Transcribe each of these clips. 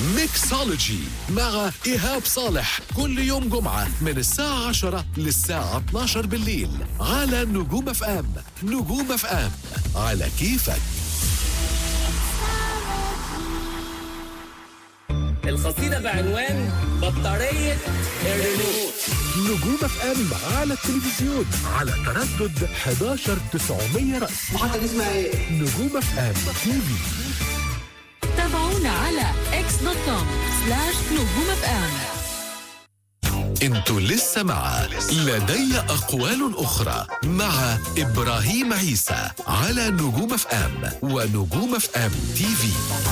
ميكسولوجي مع إيهاب صالح كل يوم جمعة من الساعة 10 للساعة 12 بالليل على نجوم اف ام نجوم اف ام على كيفك القصيدة بعنوان بطارية الريموت نجوم اف ام على التلفزيون على تردد 11 900 رأس محطة اسمها ايه؟ نجوم اف ام تي في تابعونا على اكس دوت كوم سلاش نجوم اف ام انتوا لسه مع لدي أقوال أخرى مع إبراهيم عيسى على نجوم اف ام ونجوم اف ام تي في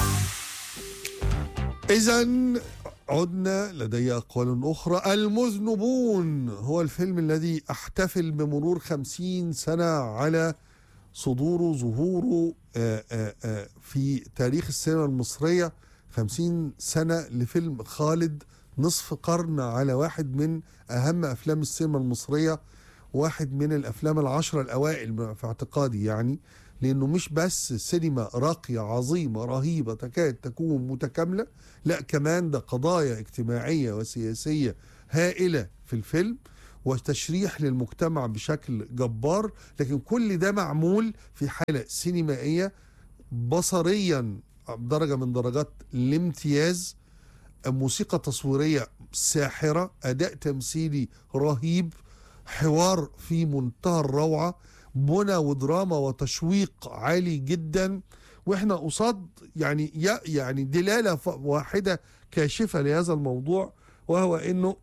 إذا عدنا لدي أقوال أخرى المذنبون هو الفيلم الذي أحتفل بمرور خمسين سنة على صدوره ظهوره آه، آه، آه، في تاريخ السينما المصرية خمسين سنة لفيلم خالد نصف قرن على واحد من أهم أفلام السينما المصرية واحد من الأفلام العشرة الأوائل في اعتقادي يعني لأنه مش بس سينما راقية عظيمة رهيبة تكاد تكون متكاملة لا كمان ده قضايا اجتماعية وسياسية هائلة في الفيلم وتشريح للمجتمع بشكل جبار لكن كل ده معمول في حالة سينمائية بصريا درجة من درجات الامتياز موسيقى تصويرية ساحرة أداء تمثيلي رهيب حوار في منتهى الروعة بنى ودراما وتشويق عالي جدا واحنا قصاد يعني يا- يعني دلاله ف- واحده كاشفه لهذا الموضوع وهو انه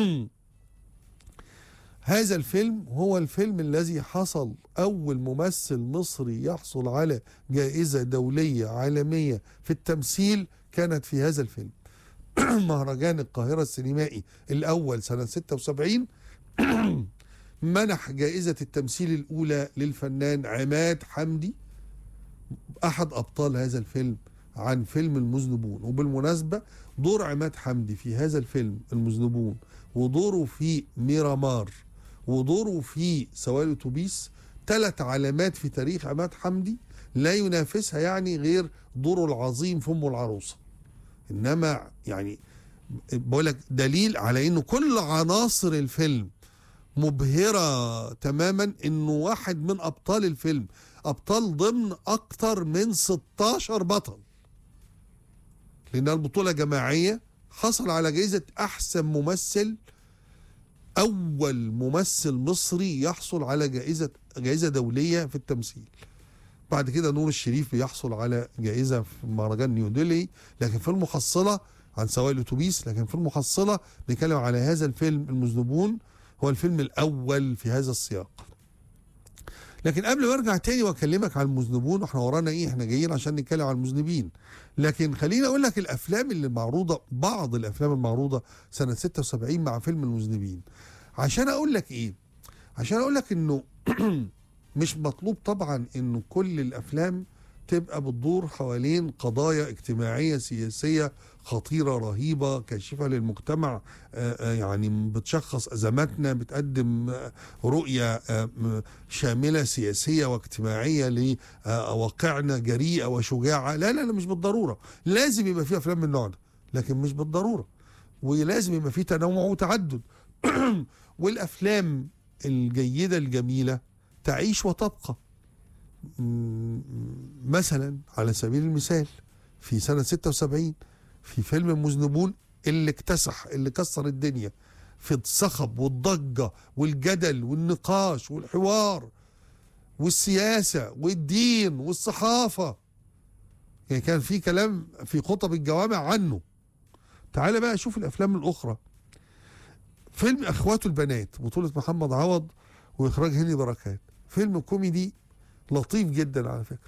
هذا الفيلم هو الفيلم الذي حصل اول ممثل مصري يحصل على جائزه دوليه عالميه في التمثيل كانت في هذا الفيلم مهرجان القاهره السينمائي الاول سنه 76 منح جائزة التمثيل الأولى للفنان عماد حمدي أحد أبطال هذا الفيلم عن فيلم المذنبون وبالمناسبة دور عماد حمدي في هذا الفيلم المذنبون ودوره في ميرامار ودوره في سواق الأتوبيس ثلاث علامات في تاريخ عماد حمدي لا ينافسها يعني غير دوره العظيم في أم العروسة إنما يعني بقول لك دليل على إنه كل عناصر الفيلم مبهرة تماما انه واحد من ابطال الفيلم ابطال ضمن اكتر من 16 بطل لانها البطولة جماعية حصل على جائزة احسن ممثل اول ممثل مصري يحصل على جائزة جائزة دولية في التمثيل بعد كده نور الشريف بيحصل على جائزة في مهرجان نيودلهي لكن في المحصلة عن سواق الاتوبيس لكن في المحصلة بيتكلم على هذا الفيلم المذنبون هو الفيلم الاول في هذا السياق لكن قبل ما ارجع تاني واكلمك عن المذنبون احنا ورانا ايه احنا جايين عشان نتكلم عن المذنبين لكن خليني اقول لك الافلام اللي معروضه بعض الافلام المعروضه سنه 76 مع فيلم المذنبين عشان اقول لك ايه عشان اقول لك انه مش مطلوب طبعا انه كل الافلام تبقى بتدور حوالين قضايا اجتماعيه سياسيه خطيره رهيبه كاشفه للمجتمع آه، آه، يعني بتشخص ازماتنا بتقدم آه، رؤيه آه، م- شامله سياسيه واجتماعيه لواقعنا جريئه وشجاعه لا لا لا مش بالضروره لازم يبقى في افلام من النوع ده لكن مش بالضروره ولازم يبقى في تنوع وتعدد والافلام الجيده الجميله تعيش وتبقى م- مثلا على سبيل المثال في سنه 76 في فيلم المذنبون اللي اكتسح اللي كسر الدنيا في الصخب والضجة والجدل والنقاش والحوار والسياسة والدين والصحافة يعني كان في كلام في خطب الجوامع عنه تعال بقى شوف الأفلام الأخرى فيلم أخواته البنات بطولة محمد عوض وإخراج هاني بركات فيلم كوميدي لطيف جدا على فكرة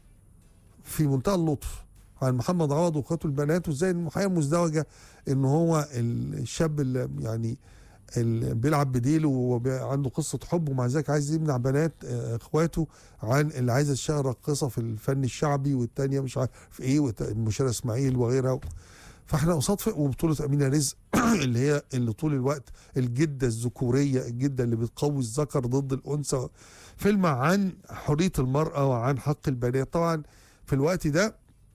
في منتهى اللطف عن محمد عوض واخواته البنات وازاي الحياه المزدوجه ان هو الشاب اللي يعني اللي بيلعب بديله وعنده قصه حب ومع ذلك عايز يمنع بنات آه، اخواته عن اللي عايزه تشتغل راقصه في الفن الشعبي والتانيه مش عارف في ايه وت- مشيره اسماعيل وغيرها فاحنا قصاد في- وبطوله امينه رزق اللي هي اللي طول الوقت الجده الذكوريه الجده اللي بتقوي الذكر ضد الانثى فيلم عن حريه المراه وعن حق البنات طبعا في الوقت ده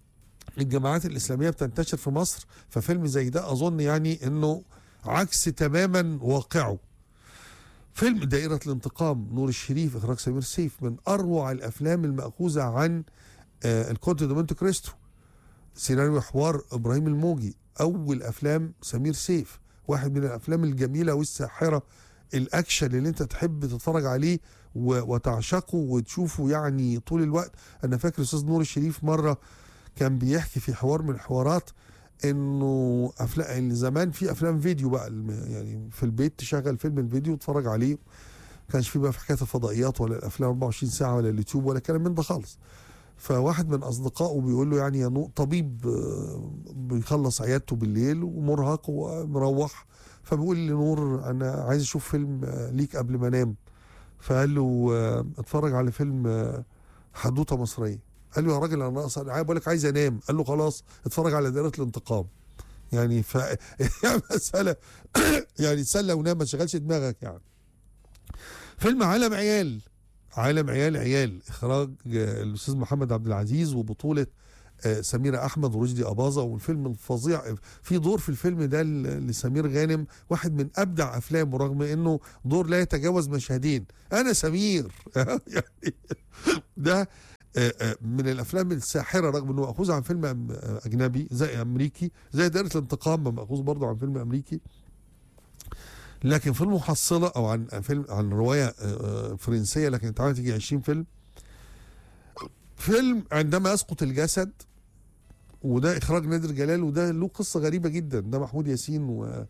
الجماعات الاسلاميه بتنتشر في مصر ففيلم زي ده اظن يعني انه عكس تماما واقعه فيلم دائرة الانتقام نور الشريف إخراج سمير سيف من أروع الأفلام المأخوذة عن آه الكونت دو مونte كريستو سيناريو حوار إبراهيم الموجي أول أفلام سمير سيف واحد من الأفلام الجميلة والساحرة الأكشن اللي أنت تحب تتفرج عليه و- وتعشقه وتشوفه يعني طول الوقت أنا فاكر أستاذ نور الشريف مرة كان بيحكي في حوار من الحوارات انه افلام زمان في افلام فيديو بقى الم- يعني في البيت تشغل فيلم الفيديو وتتفرج عليه كانش في بقى في حكايه الفضائيات ولا الافلام 24 ساعه ولا اليوتيوب ولا كلام من ده خالص فواحد من اصدقائه بيقول له يعني يا نو طبيب آه، بيخلص عيادته بالليل ومرهق ومروح فبيقول لنور انا عايز اشوف فيلم آه، ليك قبل ما انام فقال له آه، اتفرج على فيلم آه، حدوته مصريه قال له يا راجل انا ناقص انا بقول لك عايز انام قال له خلاص اتفرج على دائره الانتقام يعني ف يعني مساله يعني تسلى ونام ما تشغلش دماغك يعني فيلم عالم عيال عالم عيال عيال اخراج آه، الاستاذ محمد عبد العزيز وبطوله آه، سميرة أحمد ورشدي أباظة والفيلم الفظيع في دور في الفيلم ده ل- لسمير غانم واحد من أبدع أفلامه رغم إنه دور لا يتجاوز مشهدين أنا سمير يعني ده آه، آه، من الافلام الساحره رغم انه ماخوذ عن فيلم أم- آه، اجنبي زي امريكي زي دائره الانتقام ماخوذ برضه عن فيلم امريكي لكن في المحصله او عن فيلم عن روايه آه، آه، فرنسيه لكن اتعملت يجي 20 فيلم فيلم عندما يسقط الجسد وده اخراج نادر جلال وده له قصه غريبه جدا ده محمود ياسين و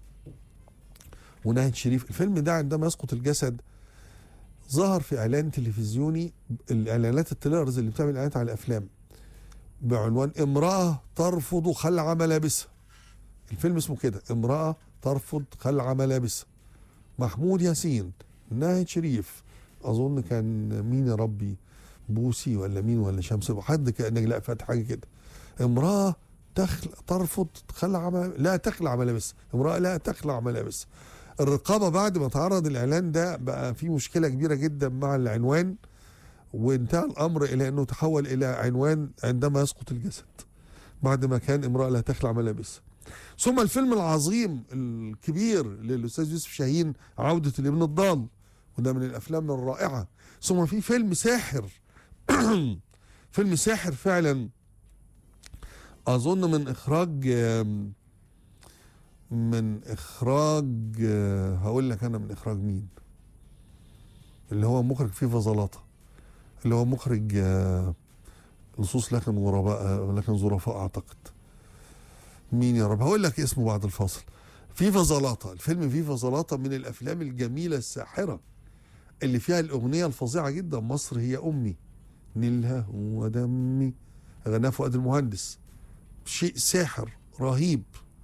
وناهد شريف الفيلم ده عندما يسقط الجسد ظهر في اعلان تلفزيوني الاعلانات التليرز اللي بتعمل اعلانات على الافلام بعنوان امراه ترفض خلع ملابسها الفيلم اسمه كده امراه ترفض خلع ملابسها محمود ياسين ناهد شريف اظن كان مين يا ربي بوسي ولا مين ولا شمس حد كان نجلاء فتحي حاجه كده امراه تخل... ترفض خلع مل... لا تخلع ملابسها امراه لا تخلع ملابسها الرقابه بعد ما تعرض الاعلان ده بقى في مشكله كبيره جدا مع العنوان وانتهى الامر الى انه تحول الى عنوان عندما يسقط الجسد بعد ما كان امراه لا تخلع ملابسها ثم الفيلم العظيم الكبير للاستاذ يوسف شاهين عوده الابن الضال وده من الافلام الرائعه ثم في فيلم ساحر فيلم ساحر فعلا اظن من اخراج آم، من اخراج آه، هقول لك انا من اخراج مين اللي هو مخرج فيفا زلاطه اللي هو مخرج آه، لصوص لكن غرباء آه، لكن ظرفاء اعتقد مين يا رب هقول لك اسمه بعد الفاصل فيفا زلاطه الفيلم فيفا زلاطه من الافلام الجميله الساحره اللي فيها الاغنيه الفظيعه جدا مصر هي امي نيلها ودمي غناها فؤاد المهندس شيء ساحر رهيب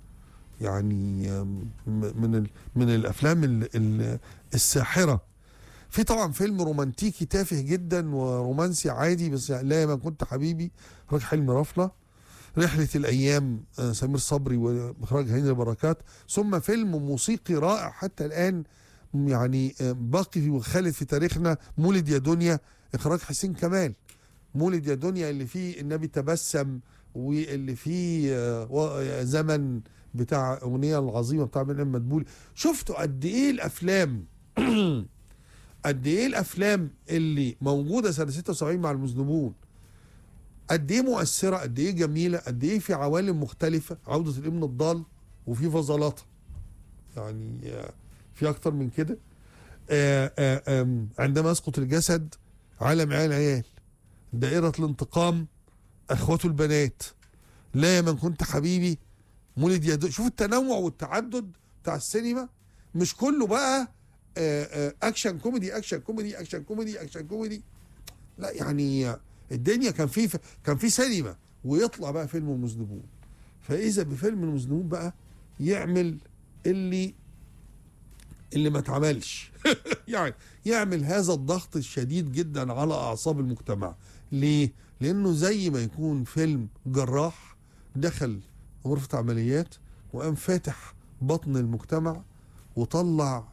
يعني آم، م- من ال- من الافلام ال- ال- الساحره في طبعا فيلم رومانتيكي تافه جدا ورومانسي عادي بس يعني لا ما كنت حبيبي اخراج حلمي رفله رحله الايام آه، سمير صبري واخراج هاني بركات ثم فيلم موسيقي رائع حتى الان يعني آه، باقي وخالد في تاريخنا مولد يا دنيا اخراج حسين كمال مولد يا دنيا اللي فيه النبي تبسم واللي فيه آه، و- زمن بتاع اغنيه العظيمه بتاع بن ام مدبول شفتوا قد ايه الافلام قد ايه الافلام اللي موجوده سنه 76 مع المذنبون قد ايه مؤثره قد ايه جميله قد ايه في عوالم مختلفه عوده الابن الضال وفي فزلاطه يعني آه، في اكتر من كده آه، آه، آم، عندما يسقط الجسد عالم عيال عيال دائرة الانتقام اخواته البنات لا يا من كنت حبيبي مولد يا دو- شوف التنوع والتعدد بتاع السينما مش كله بقى آه، آه، اكشن كوميدي اكشن كوميدي اكشن كوميدي اكشن كوميدي لا يعني الدنيا كان في كان في سينما ويطلع بقى فيلم المذنبون فاذا بفيلم المذنبون بقى يعمل اللي اللي ما اتعملش يعني يعمل هذا الضغط الشديد جدا على اعصاب المجتمع ليه لانه زي ما يكون فيلم جراح دخل غرفة عمليات وقام فاتح بطن المجتمع وطلع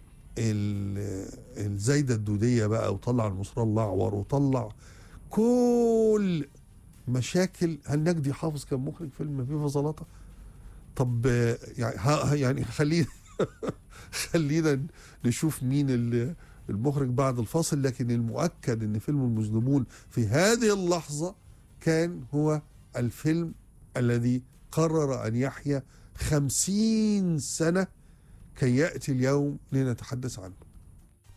ال- الزايدة الدودية بقى وطلع المصرى الأعور وطلع كل مشاكل هل نجدي حافظ كان مخرج فيلم فيفا زلاطه طب آه، يعني ها يعني خلينا خلينا نشوف مين ال- المخرج بعد الفاصل لكن المؤكد ان فيلم المذنبون في هذه اللحظه كان هو الفيلم الذي قرر ان يحيا خمسين سنه كي ياتي اليوم لنتحدث عنه